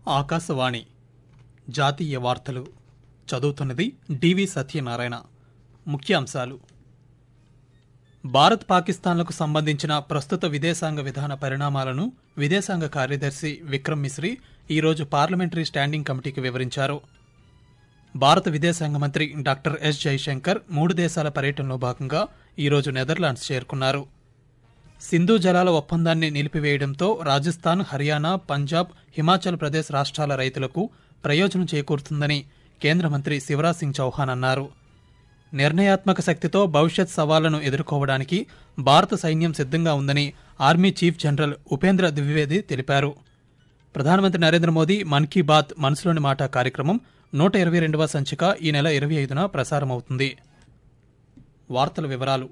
ఆకాశవాణి జాతీయ వార్తలు చదువుతున్నది డివి సత్యనారాయణ ముఖ్యాంశాలు భారత్ పాకిస్తాన్లకు సంబంధించిన ప్రస్తుత విదేశాంగ విధాన పరిణామాలను విదేశాంగ కార్యదర్శి విక్రమ్ మిశ్రీ ఈరోజు పార్లమెంటరీ స్టాండింగ్ కమిటీకి వివరించారు భారత విదేశాంగ మంత్రి డాక్టర్ ఎస్ జైశంకర్ మూడు దేశాల పర్యటనలో భాగంగా ఈరోజు నెదర్లాండ్స్ చేరుకున్నారు సింధు జలాల ఒప్పందాన్ని నిలిపివేయడంతో రాజస్థాన్ హర్యానా పంజాబ్ హిమాచల్ ప్రదేశ్ రాష్ట్రాల రైతులకు ప్రయోజనం చేకూరుతుందని కేంద్ర మంత్రి శివరాజ్ సింగ్ చౌహాన్ అన్నారు నిర్ణయాత్మక శక్తితో భవిష్యత్ సవాళ్లను ఎదుర్కోవడానికి భారత సైన్యం సిద్ధంగా ఉందని army chief general Upendra Dwivedi తెలిపారు ప్రధానమంత్రి నరేంద్ర మోదీ మన్ కీ బాత్ మనసులోని మాట కార్యక్రమం నూట ఇరవై రెండవ సంచిక ఈ నెల ఇరవై ఐదున ప్రసారమవుతుంది వార్తల వివరాలు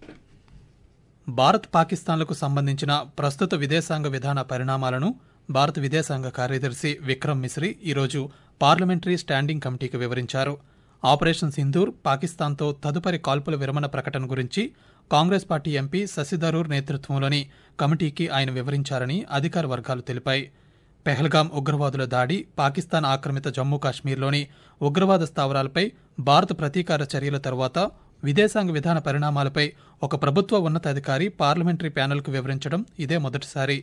భారత్ పాకిస్తాన్లకు సంబంధించిన ప్రస్తుత విదేశాంగ విధాన పరిణామాలను భారత విదేశాంగ కార్యదర్శి విక్రమ్ మిశ్రీ ఈరోజు పార్లమెంటరీ స్టాండింగ్ కమిటీకి వివరించారు ఆపరేషన్ సింధూర్ పాకిస్తాన్తో తదుపరి కాల్పుల విరమణ ప్రకటన గురించి కాంగ్రెస్ పార్టీ ఎంపీ శశిధరూర్ నేతృత్వంలోని కమిటీకి ఆయన వివరించారని అధికార వర్గాలు తెలిపాయి పెహల్గాం ఉగ్రవాదుల దాడి పాకిస్తాన్ ఆక్రమిత జమ్మూ కాశ్మీర్లోని ఉగ్రవాద స్థావరాలపై భారత ప్రతీకార చర్యల తర్వాత విదేశాంగ విధాన పరిణామాలపై ఒక ప్రభుత్వ ఉన్నతాధికారి పార్లమెంటరీ ప్యానెల్కు వివరించడం ఇదే మొదటిసారి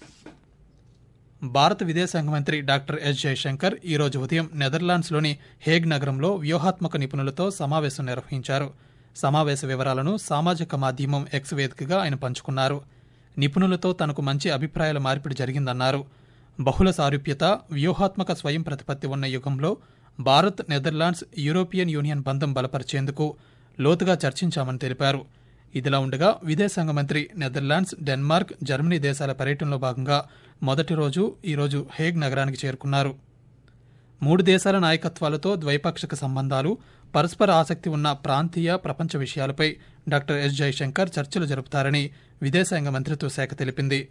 భారత విదేశాంగ మంత్రి డాక్టర్ ఎస్ జయశంకర్ ఈరోజు ఉదయం నెదర్లాండ్స్లోని హేగ్ నగరంలో వ్యూహాత్మక నిపుణులతో సమావేశం నిర్వహించారు సమావేశ వివరాలను సామాజిక మాధ్యమం ఎక్స్ వేదికగా ఆయన పంచుకున్నారు నిపుణులతో తనకు మంచి అభిప్రాయాల మార్పిడి జరిగిందన్నారు బహుళ సారూప్యత వ్యూహాత్మక స్వయం ప్రతిపత్తి ఉన్న యుగంలో భారత్ నెదర్లాండ్స్ యూరోపియన్ యూనియన్ బంధం బలపరిచేందుకు లోతుగా చర్చించామని తెలిపారు ఇదిలా ఉండగా విదేశాంగ మంత్రి నెదర్లాండ్స్ డెన్మార్క్ జర్మనీ దేశాల పర్యటనలో భాగంగా మొదటి రోజు ఈరోజు హేగ్ నగరానికి చేరుకున్నారు మూడు దేశాల నాయకత్వాలతో ద్వైపాక్షిక సంబంధాలు పరస్పర ఆసక్తి ఉన్న ప్రాంతీయ ప్రపంచ విషయాలపై డాక్టర్ ఎస్ జైశంకర్ చర్చలు జరుపుతారని విదేశాంగ మంత్రిత్వ శాఖ తెలిపింది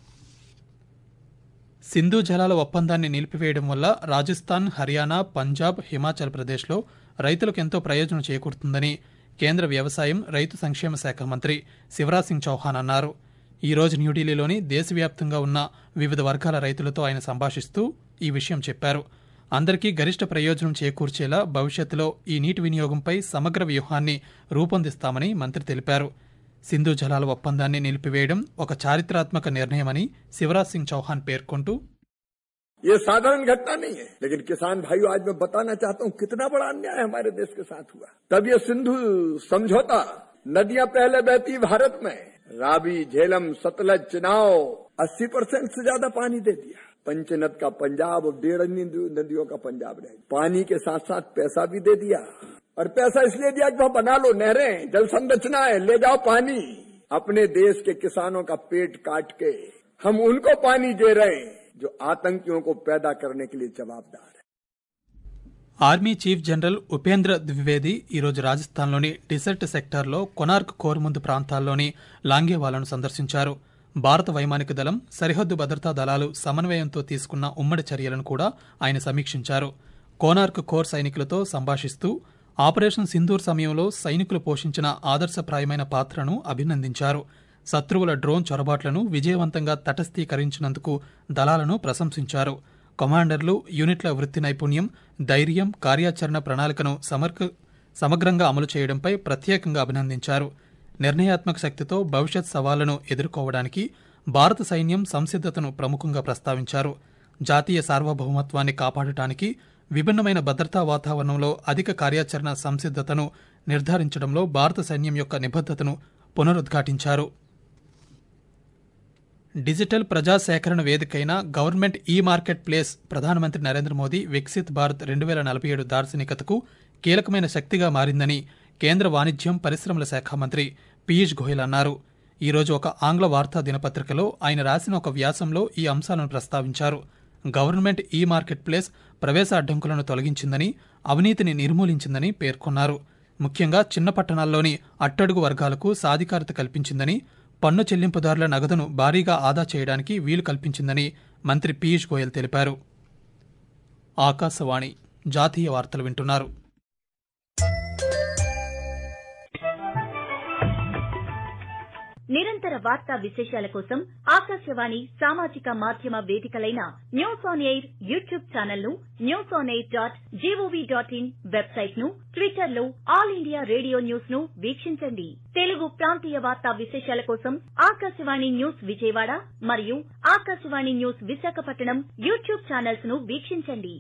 సింధు జలాల ఒప్పందాన్ని నిలిపివేయడం వల్ల రాజస్థాన్ హర్యానా పంజాబ్ హిమాచల్ ప్రదేశ్లో రైతులకు ఎంతో ప్రయోజనం చేకూరుతుందని కేంద్ర వ్యవసాయం రైతు సంక్షేమ శాఖ మంత్రి శివరాజ్ సింగ్ చౌహాన్ అన్నారు ఈ రోజు న్యూఢిల్లీలోని దేశవ్యాప్తంగా ఉన్న వివిధ వర్గాల రైతులతో ఆయన సంభాషిస్తూ ఈ విషయం చెప్పారు అందరికీ గరిష్ట ప్రయోజనం చేకూర్చేలా భవిష్యత్తులో ఈ నీటి వినియోగంపై సమగ్ర వ్యూహాన్ని రూపొందిస్తామని మంత్రి తెలిపారు సింధు జలాల ఒప్పందాన్ని నిలిపివేయడం ఒక చారిత్రాత్మక నిర్ణయమని శివరాజ్ సింగ్ చౌహాన్ పేర్కొంటూ ये साधारण घटना नहीं है लेकिन किसान भाइयों आज मैं बताना चाहता हूँ कितना बड़ा अन्याय हमारे देश के साथ हुआ तब ये सिंधु समझौता नदियां पहले बहती भारत में रावी झेलम सतलज चुनाव 80 परसेंट से ज्यादा पानी दे दिया पंचनद का पंजाब और डेढ़ नदियों का पंजाब रह पानी के साथ साथ पैसा भी दे दिया और पैसा इसलिए दिया कि वहां बना लो नहरें जल संरचना है ले जाओ पानी अपने देश के किसानों का पेट काट के हम उनको पानी दे रहे हैं जो आतंकियों को पैदा करने के लिए जवाबदार है army chief general Upendra Dwivedi ఈరోజు రాజస్థాన్లోని డిసెర్ట్ సెక్టార్లో కొనార్క్ కోరుముందు ప్రాంతాల్లోని లాంగేవాలను సందర్శించారు భారత వైమానిక దళం సరిహద్దు భద్రతా దళాలు సమన్వయంతో తీసుకున్న ఉమ్మడి చర్యలను కూడా ఆయన సమీక్షించారు కోనార్క్ కోర్ సైనికులతో సంభాషిస్తూ ఆపరేషన్ సింధూర్ సమయంలో సైనికులు పోషించిన ఆదర్శప్రాయమైన పాత్రను అభినందించారు శత్రువుల డ్రోన్ చొరబాట్లను విజయవంతంగా తటస్థీకరించినందుకు దళాలను ప్రశంసించారు కమాండర్లు యూనిట్ల వృత్తి నైపుణ్యం ధైర్యం కార్యాచరణ ప్రణాళికను సమగ్ర సమగ్రంగా అమలు చేయడంపై ప్రత్యేకంగా అభినందించారు నిర్ణయాత్మక శక్తితో భవిష్యత్ సవాళ్లను ఎదుర్కోవడానికి భారత సైన్యం సంసిద్ధతను ప్రముఖంగా ప్రస్తావించారు జాతీయ సార్వభౌమత్వాన్ని కాపాడటానికి విభిన్నమైన భద్రతా వాతావరణంలో అధిక కార్యాచరణ సంసిద్ధతను నిర్ధారించడంలో భారత సైన్యం యొక్క నిబద్ధతను పునరుద్ఘాటించారు డిజిటల్ ప్రజా సేకరణ వేదికైన గవర్నమెంట్ ఈ మార్కెట్ ప్లేస్ ప్రధానమంత్రి నరేంద్ర మోదీ వికసిత్ భారత్ రెండు వేల నలభై ఏడు దార్శనికతకు కీలకమైన శక్తిగా మారిందని కేంద్ర వాణిజ్యం పరిశ్రమల శాఖ మంత్రి పీయూష్ గోయల్ అన్నారు ఈరోజు ఒక ఆంగ్ల వార్తా దినపత్రికలో ఆయన రాసిన ఒక వ్యాసంలో ఈ అంశాలను ప్రస్తావించారు గవర్నమెంట్ ఈ మార్కెట్ ప్లేస్ ప్రవేశ అడ్డంకులను తొలగించిందని అవినీతిని నిర్మూలించిందని పేర్కొన్నారు ముఖ్యంగా చిన్న పట్టణాల్లోని అట్టడుగు వర్గాలకు సాధికారత కల్పించిందని పన్ను చెల్లింపుదారుల నగదును భారీగా ఆదా చేయడానికి వీలు కల్పించిందని మంత్రి పీయూష్ గోయల్ తెలిపారు ఆకాశవాణి జాతీయ వార్తలు వింటున్నారు నిరంతర వార్తా విశేషాల కోసం ఆకాశవాణి సామాజిక మాధ్యమ వేదికలైన News On Air YouTube channel ను News On Air dot GOV dot in website ను ట్విట్టర్ లో ఆల్ ఇండియా రేడియో న్యూస్ ను వీక్షించండి తెలుగు ప్రాంతీయ వార్తా విశేషాల కోసం ఆకాశవాణి న్యూస్ విజయవాడ మరియు Akashvani News Visakhapatnam YouTube channels ను వీక్షించండి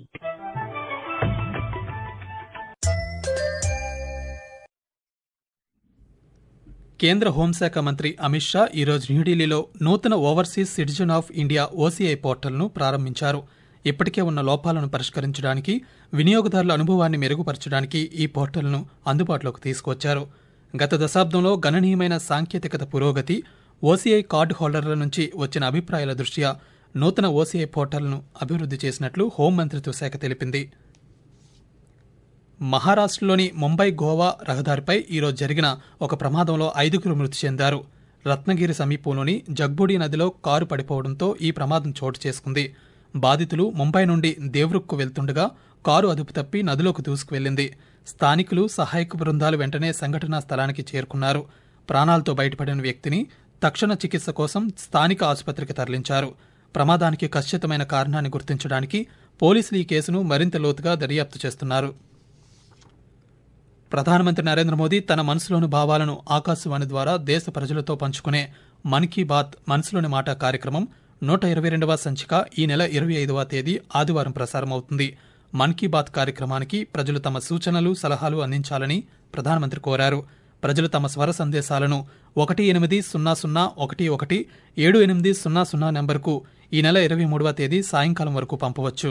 కేంద్ర హోంశాఖ మంత్రి అమిత్ షా ఈరోజు న్యూఢిల్లీలో నూతన Overseas Citizen of India OCI పోర్టల్ను ప్రారంభించారు ఇప్పటికే ఉన్న లోపాలను పరిష్కరించడానికి వినియోగదారుల అనుభవాన్ని మెరుగుపరచడానికి ఈ పోర్టల్ను అందుబాటులోకి తీసుకొచ్చారు గత దశాబ్దంలో గణనీయమైన సాంకేతికత పురోగతి ఓసీఐ కార్డు హోల్డర్ల నుంచి వచ్చిన అభిప్రాయాల దృష్ట్యా నూతన ఓసీఐ పోర్టల్ను అభివృద్ధి చేసినట్లు హోంమంత్రిత్వ శాఖ తెలిపింది మహారాష్ట్రలోని ముంబై గోవా రహదారిపై ఈరోజు జరిగిన ఒక ప్రమాదంలో ఐదుగురు మృతి చెందారు రత్నగిరి సమీపంలోని జగ్బుడి నదిలో కారు పడిపోవడంతో ఈ ప్రమాదం చోటు చేసుకుంది బాధితులు ముంబై నుండి దేవ్రుక్కు వెళ్తుండగా కారు అదుపు తప్పి నదిలోకి దూసుకువెళ్లింది స్థానికులు సహాయక బృందాలు వెంటనే సంఘటనా స్థలానికి చేరుకున్నారు ప్రాణాలతో బయటపడిన వ్యక్తిని తక్షణ చికిత్స కోసం స్థానిక ఆసుపత్రికి తరలించారు ప్రమాదానికి ఖచ్చితమైన కారణాన్ని గుర్తించడానికి పోలీసులు ఈ కేసును మరింత లోతుగా దర్యాప్తు చేస్తున్నారు ప్రధానమంత్రి నరేంద్ర మోదీ తన మనసులోని భావాలను ఆకాశవాణి ద్వారా దేశ ప్రజలతో పంచుకునే మన్ కీ బాత్ మనసులోని మాట కార్యక్రమం నూట ఇరవై రెండవ సంచిక ఈ నెల ఇరవై ఐదవ తేదీ ఆదివారం ప్రసారమవుతుంది మన్ కీ బాత్ కార్యక్రమానికి ప్రజలు తమ సూచనలు సలహాలు అందించాలని ప్రధానమంత్రి కోరారు ప్రజలు తమ స్వర సందేశాలను ఒకటి ఎనిమిది సున్నా సున్నా ఒకటి ఒకటి ఏడు ఎనిమిది సున్నా సున్నా నెంబర్కు ఈ నెల ఇరవై మూడవ తేదీ సాయంకాలం వరకు పంపవచ్చు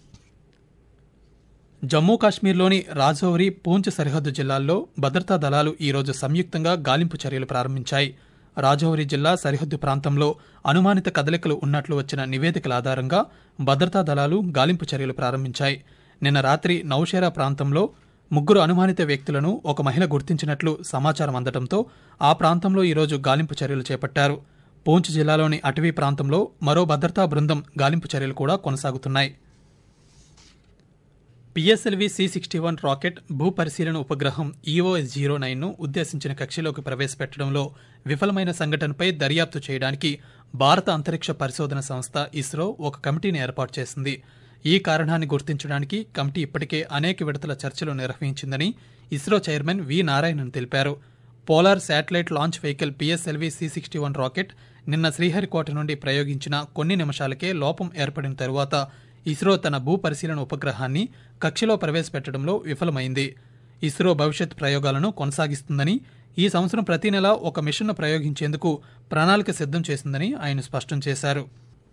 జమ్మూ కాశ్మీర్లోని రాజౌరి పూంచ్ సరిహద్దు జిల్లాల్లో భద్రతా దళాలు ఈరోజు సంయుక్తంగా గాలింపు చర్యలు ప్రారంభించాయి రాజౌరి జిల్లా సరిహద్దు ప్రాంతంలో అనుమానిత కదలికలు ఉన్నట్లు వచ్చిన నివేదికల ఆధారంగా భద్రతా దళాలు గాలింపు చర్యలు ప్రారంభించాయి నిన్న రాత్రి నౌషేరా ప్రాంతంలో ముగ్గురు అనుమానిత వ్యక్తులను ఒక మహిళ గుర్తించినట్లు సమాచారం అందడంతో ఆ ప్రాంతంలో ఈరోజు గాలింపు చర్యలు చేపట్టారు పూంచ్ జిల్లాలోని అటవీ ప్రాంతంలో మరో భద్రతా బృందం గాలింపు చర్యలు కూడా కొనసాగుతున్నాయి PSLV C sixty one rocket భూ పరిశీలన ఉపగ్రహం ఈఓఎస్ జీరో నైన్ను ఉద్దేశించిన కక్షలోకి ప్రవేశపెట్టడంలో విఫలమైన సంఘటనపై దర్యాప్తు చేయడానికి భారత అంతరిక్ష పరిశోధన సంస్థ ఇస్రో ఒక కమిటీని ఏర్పాటు చేసింది ఈ కారణాన్ని గుర్తించడానికి కమిటీ ఇప్పటికే అనేక విడతల చర్చలు నిర్వహించిందని ఇస్రో చైర్మన్ వి నారాయణన్ తెలిపారు polar satellite launch vehicle PSLV C sixty one rocket నిన్న శ్రీహరికోట నుండి ప్రయోగించిన కొన్ని నిమిషాలకే లోపం ఏర్పడిన తరువాత ఇస్రో తన భూ పరిశీలన ఉపగ్రహాన్ని కక్షలో ప్రవేశపెట్టడంలో విఫలమైంది ఇస్రో భవిష్యత్ ప్రయోగాలను కొనసాగిస్తుందని ఈ సంవత్సరం ప్రతి నెల ఒక మిషన్ను ప్రయోగించేందుకు ప్రణాళిక సిద్ధం చేసిందని ఆయన స్పష్టం చేశారు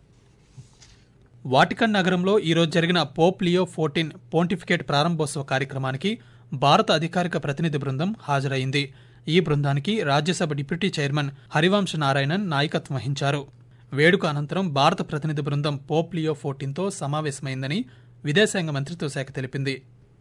వాటికన్ నగరంలో ఈరోజు జరిగిన పోప్ లియో ఫోర్టీన్ పోంటిఫికేట్ ప్రారంభోత్సవ కార్యక్రమానికి భారత అధికారిక ప్రతినిధి బృందం హాజరైంది ఈ బృందానికి రాజ్యసభ డిప్యూటీ చైర్మన్ హరివంశ నారాయణన్ నాయకత్వం వహించారు వేడుక అనంతరం భారత ప్రతినిధి బృందం పోప్ లియో ఫోర్టీన్తో సమావేశమైందని విదేశాంగ మంత్రిత్వ శాఖ తెలిపింది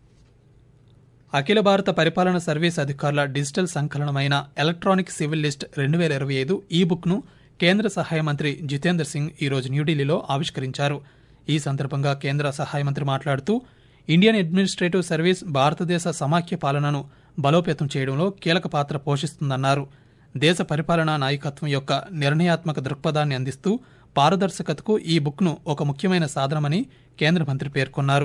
అఖిల భారత పరిపాలన సర్వీస్ అధికారుల డిజిటల్ సంకలనమైన ఎలక్ట్రానిక్ సివిల్ లిస్ట్ రెండు వేల ఇరవై ఐదు ఈ బుక్ను కేంద్ర సహాయ మంత్రి జితేందర్ సింగ్ ఈరోజు న్యూఢిల్లీలో ఆవిష్కరించారు ఈ సందర్భంగా కేంద్ర సహాయ మంత్రి మాట్లాడుతూ ఇండియన్ అడ్మినిస్ట్రేటివ్ సర్వీస్ భారతదేశ సమాఖ్య పాలనను బలోపేతం చేయడంలో కీలక పాత్ర పోషిస్తుందన్నారు దేశ పరిపాలనా నాయకత్వం యొక్క నిర్ణయాత్మక దృక్పథాన్ని అందిస్తూ పారదర్శకతకు ఈ బుక్ను ఒక ముఖ్యమైన సాధనమని కేంద్ర మంత్రి పేర్కొన్నారు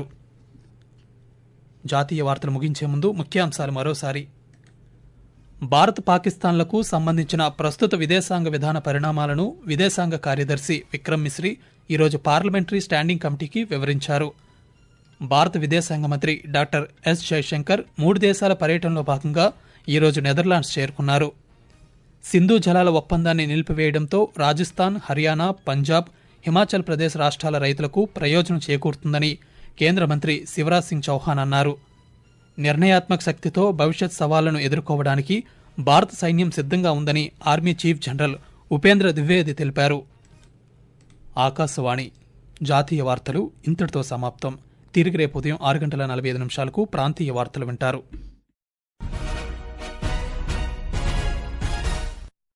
జాతీయ వార్తలు ముగించే ముందు ముఖ్యాంశాలు మరోసారి భారత్ పాకిస్తాన్లకు సంబంధించిన ప్రస్తుత విదేశాంగ విధాన పరిణామాలను విదేశాంగ కార్యదర్శి విక్రమ్ మిశ్రీ ఈరోజు పార్లమెంటరీ స్టాండింగ్ కమిటీకి వివరించారు భారత విదేశాంగ మంత్రి డాక్టర్ ఎస్ జయశంకర్ మూడు దేశాల పర్యటనలో భాగంగా ఈరోజు నెదర్లాండ్స్ చేరుకున్నారు సింధు జలాల ఒప్పందాన్ని నిలిపివేయడంతో రాజస్థాన్ హర్యానా పంజాబ్ హిమాచల్ ప్రదేశ్ రాష్ట్రాల రైతులకు ప్రయోజనం చేకూరుతుందని కేంద్ర మంత్రి శివరాజ్ సింగ్ చౌహాన్ అన్నారు నిర్ణయాత్మక శక్తితో భవిష్యత్ సవాళ్లను ఎదుర్కోవడానికి భారత సైన్యం సిద్ధంగా ఉందని army chief general Upendra Dwivedi తెలిపారు ఆకాశవాణి జాతీయ వార్తలు ఇంతటితో సమాప్తం తిరిగి రేపు ఉదయం ఆరు గంటల నలభై ఐదు నిమిషాలకు ప్రాంతీయ వార్తలు వింటారు